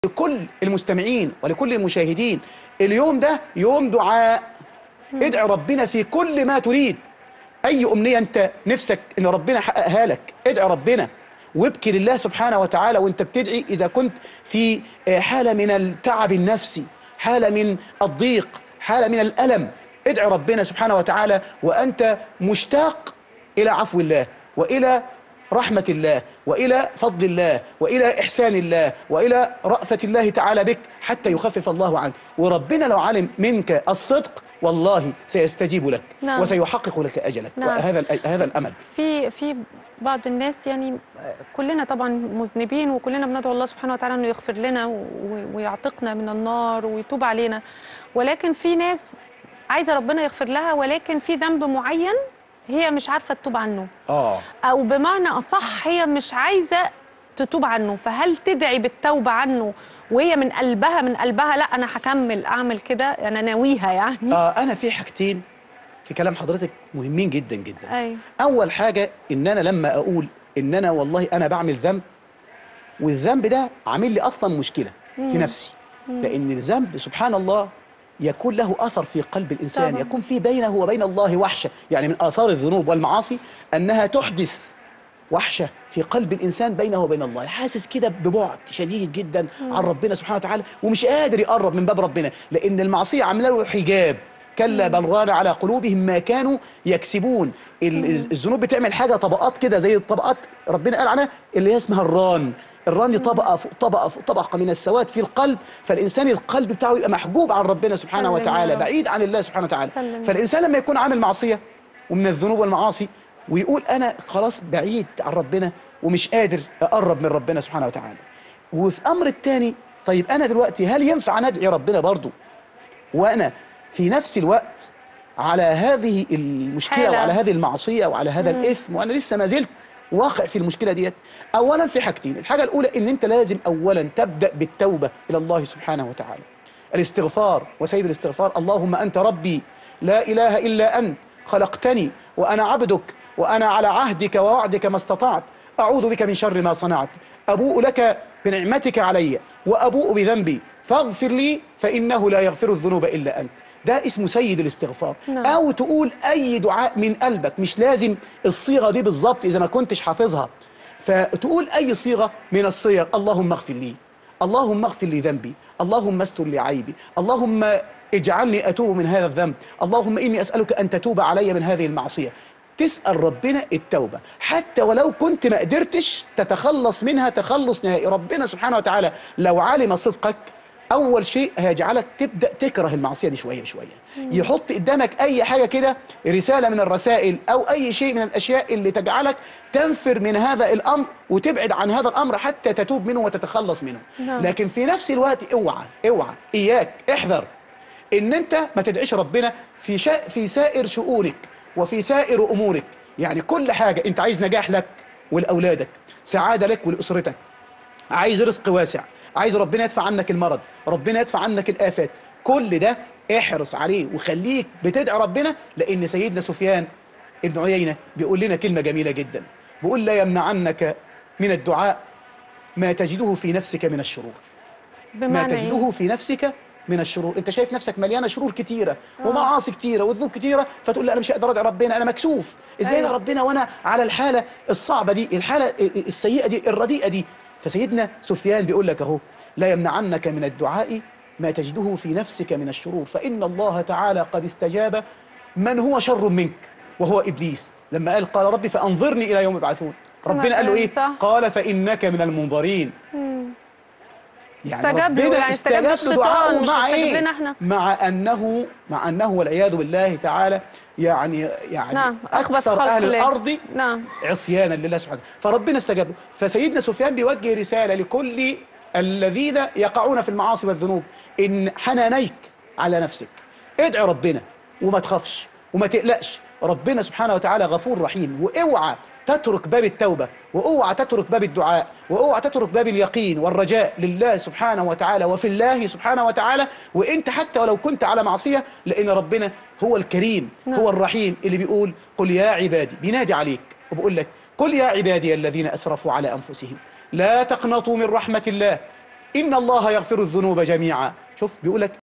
لكل المستمعين ولكل المشاهدين اليوم ده يوم دعاء ادعي ربنا في كل ما تريد اي امنيه انت نفسك ان ربنا يحققها لك ادعي ربنا وابكي لله سبحانه وتعالى وانت بتدعي اذا كنت في آه، حاله من التعب النفسي حاله من الضيق حاله من الالم ادعي ربنا سبحانه وتعالى وانت مشتاق الى عفو الله والى رحمة الله وإلى فضل الله وإلى إحسان الله وإلى رأفة الله تعالى بك حتى يخفف الله عنك وربنا لو علم منك الصدق والله سيستجيب لك نعم. وسيحقق لك أجلك نعم. وهذا هذا الأمل في في بعض الناس يعني كلنا طبعا مذنبين وكلنا بندعو الله سبحانه وتعالى انه يغفر لنا و- ويعتقنا من النار ويتوب علينا ولكن في ناس عايزه ربنا يغفر لها ولكن في ذنب معين هي مش عارفه تتوب عنه آه او بمعنى اصح هي مش عايزه تتوب عنه فهل تدعي بالتوبه عنه وهي من قلبها من قلبها لا انا هكمل اعمل كده انا ناويها يعني آه أنا في حاجتين في كلام حضرتك مهمين جدا جدا ايوه أول حاجة إن أنا لما أقول إن أنا والله أنا بعمل ذنب والذنب ده عامل لي أصلا مشكلة في نفسي لأن الذنب سبحان الله يكون له أثر في قلب الإنسان طبعاً. يكون في بينه وبين الله وحشة يعني من آثار الذنوب والمعاصي أنها تحدث وحشة في قلب الإنسان بينه وبين الله حاسس كده ببعد شديد جدا عن ربنا سبحانه وتعالى ومش قادر يقرب من باب ربنا لأن المعصية عاملة له حجاب كلا بل ران على قلوبهم ما كانوا يكسبون ال- الذنوب بتعمل حاجة طبقات كده زي الطبقات ربنا قال عنها اللي هي اسمها الران الران دي طبقة فوق طبقة فوق طبقة من السواد في القلب فالإنسان القلب بتاعه يبقى محجوب عن ربنا سبحانه سلم يا وتعالى رب. بعيد عن الله سبحانه وتعالى سلم. فالإنسان لما يكون عامل معصية ومن الذنوب والمعاصي ويقول أنا خلاص بعيد عن ربنا ومش قادر أقرب من ربنا سبحانه وتعالى وفي أمر التاني طيب أنا دلوقتي هل ينفع ندعي ربنا برضو وأنا في نفس الوقت على هذه المشكلة حالة. وعلى هذه المعصية وعلى هذا الإثم وأنا لسه ما زلت واقع في المشكلة ديت أولا في حاجتين الحاجة الأولى إن أنت لازم أولا تبدأ بالتوبة إلى الله سبحانه وتعالى الاستغفار وسيد الاستغفار اللهم أنت ربي لا إله إلا أنت خلقتني وأنا عبدك وأنا على عهدك ووعدك ما استطعت أعوذ بك من شر ما صنعت أبوء لك بنعمتك علي وأبوء بذنبي فاغفر لي فإنه لا يغفر الذنوب إلا أنت ده اسمه سيد الاستغفار نعم. أو تقول أي دعاء من قلبك مش لازم الصيغة دي بالظبط إذا ما كنتش حافظها فتقول أي صيغة من الصيغ اللهم اغفر لي اللهم اغفر لي ذنبي اللهم استر لي عيبي اللهم اجعلني أتوب من هذا الذنب اللهم إني أسألك أن تتوب علي من هذه المعصية تسأل ربنا التوبة حتى ولو كنت ما قدرتش تتخلص منها تخلص نهائي ربنا سبحانه وتعالى لو علم صدقك اول شيء هيجعلك تبدا تكره المعصيه دي شويه بشويه يحط قدامك اي حاجه كده رساله من الرسائل او اي شيء من الاشياء اللي تجعلك تنفر من هذا الامر وتبعد عن هذا الامر حتى تتوب منه وتتخلص منه نعم. لكن في نفس الوقت اوعى اوعى اياك احذر ان انت ما تدعيش ربنا في شا في سائر شؤونك وفي سائر امورك يعني كل حاجه انت عايز نجاح لك ولاولادك سعاده لك ولاسرتك عايز رزق واسع عايز ربنا يدفع عنك المرض ربنا يدفع عنك الآفات كل ده احرص عليه وخليك بتدعي ربنا لأن سيدنا سفيان ابن عيينة بيقول لنا كلمة جميلة جدا بيقول لا يمنعنك من الدعاء ما تجده في نفسك من الشرور ما بمعنى تجده ايه في نفسك من الشرور انت شايف نفسك مليانه شرور كتيره ومعاصي كتيره وذنوب كتيره فتقول لا انا مش هقدر ادعي ربنا انا مكسوف ازاي أيوة. أيوة. ربنا وانا على الحاله الصعبه دي الحاله السيئه دي الرديئه دي فسيدنا سفيان بيقول لك اهو لا يمنعنك من الدعاء ما تجده في نفسك من الشرور فان الله تعالى قد استجاب من هو شر منك وهو ابليس لما قال قال ربي فانظرني الى يوم يبعثون سمع ربنا قال له كلام ايه صح. قال فانك من المنظرين استجاب له، ربنا يعني استجاب استجاب له للشيطان، دعاءه مش مع هيستجيب ايه لنا احنا. مع انه مع انه والعياذ بالله تعالى يعني يعني نعم اخبث اكثر خلق اهل الله. الارض نعم عصيانا لله سبحانه وتعالى فربنا استجاب له فسيدنا سفيان بيوجه رساله لكل الذين يقعون في المعاصي والذنوب ان حنانيك على نفسك ادعي ربنا وما تخافش وما تقلقش ربنا سبحانه وتعالى غفور رحيم واوعى تترك باب التوبة واوعى تترك باب الدعاء واوعى تترك باب اليقين والرجاء لله سبحانه وتعالى وفي الله سبحانه وتعالى وانت حتى ولو كنت على معصية لان ربنا هو الكريم نعم. هو الرحيم اللي بيقول قل يا عبادي بينادي عليك وبقول لك قل يا عبادي الذين اسرفوا على انفسهم لا تقنطوا من رحمة الله ان الله يغفر الذنوب جميعا شوف بيقول لك